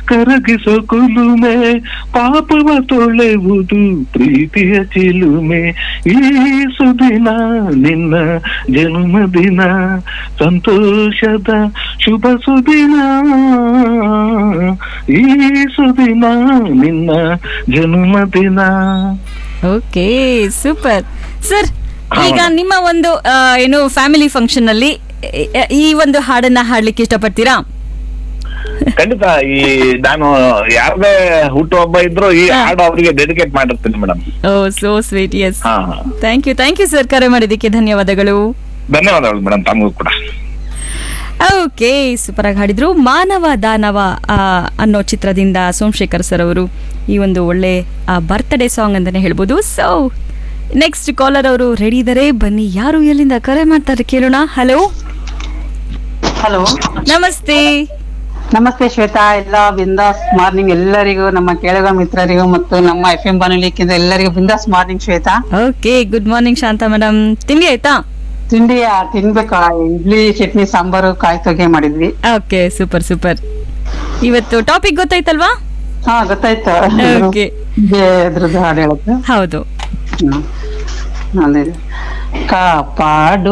ಕರಗಿಸೋ ಕುಲುಮೆ ಪಾಪವ ತೊಳೆವುದು ಪ್ರೀತಿಯ ಚಿಲುಮೆ ಈ ಸುದಿನ ನಿನ್ನ ಜನ್ಮದಿನ ಸಂತೋಷದ ಶುಭ ಸುದಿನ ಈ ಸುದಿನ ನಿನ್ನ ಜನ್ಮದಿನ ಓಕೆ ಸೂಪರ್ ಸರ್ ಹಾ, ಈಗ madam. ನಿಮ್ಮ ಒಂದು ಆ, ಏನು ಫ್ಯಾಮಿಲಿ ಫಂಕ್ಷನ್ ಅಲ್ಲಿ ಈ- ಈ ಒಂದು ಹಾಡನ್ನ ಹಾಡ್ಲಿಕ್ಕೆ ಇಷ್ಟಪಡ್ತೀರಾ ಖಂಡಿತ ಈ ನಾನು ಯಾರದೇ ಹುಟ್ಟುಹಬ್ಬ ಇದ್ರು ಈ ಹಾ. ಹಾಡು ಅವರಿಗೆ ಡೆಡಿಕೇಟ್ ಮಾಡಿರ್ತೀನಿ madam oh so sweet yes ಹಾ thank you thank you sir ಕರೆ ಮಾಡಿದ್ದಕ್ಕೆ ಧನ್ಯವಾದಗಳು ಧನ್ಯವಾದಗಳು ಮೇಡಮ್ ತಮಗೂ ಕೂಡ ಓಕೆ ಸೂಪರ್ ಆಗಿ ಹಾಡಿದ್ರು ಮಾನವ ದಾನವ ಆ, ಅನ್ನೋ ಚಿತ್ರದಿಂದ ಸೋಮಶೇಖರ್ ಸರ್ ಅವರು ಈ ಒಂದು ಒಳ್ಳೆ ಬರ್ತ್ಡೇ ಸಾಂಗ್ ಅಂತಾನೆ ಹೇಳ್ಬೋದು ಸೊ ನೆಕ್ಸ್ಟ್ ಕಾಲರ್ ಅವರು ರೆಡಿ ಇದ್ದಾರೆ ಬನ್ನಿ ಯಾರು ಎಲ್ಲಿಂದ ಕರೆ ಮಾಡ್ತಾರೆ ಕೇಳೋಣ ಹಲೋ ಹಲೋ ನಮಸ್ತೆ ನಮಸ್ತೆ ಶ್ವೇತಾ ಎಲ್ಲ ಬಿಂದಾಸ್ ಮಾರ್ನಿಂಗ್ ಎಲ್ಲರಿಗೂ ನಮ್ಮ ಕೇಳುಗ ಮಿತ್ರರಿಗೂ ಮತ್ತು ನಮ್ಮ ಎಫ್ ಎಂ ಬಾನುಲಿಕ್ಕಿಂದ ಎಲ್ಲರಿಗೂ ಬಿಂದಾಸ್ morning Shwetha okay good morning Shantha madam ತಿಂಡಿ ಆಯ್ತಾ ತಿಂಡಿ ಆ, ತಿನ್ಬೇಕಾ ಇಡ್ಲಿ ಚಟ್ನಿ ಸಾಂಬಾರು ಕಾಯಿ ತೊಗೆ ಮಾಡಿದ್ವಿ ಓಕೆ ಸೂಪರ್ ಸೂಪರ್ ಇವತ್ತು ಟಾಪಿಕ್ ಗೊತ್ತಾಯ್ತಲ್ವಾ ಹಾ ಗೊತ್ತಾಯ್ತು Okay. ಇದೇ ಇದ್ರದ್ದು ಹಾಡು ಹೇಳಕ್ಕೆ ಹೌದು ಹ್ಮ್. ಅದೇ ಕಾಪಾಡು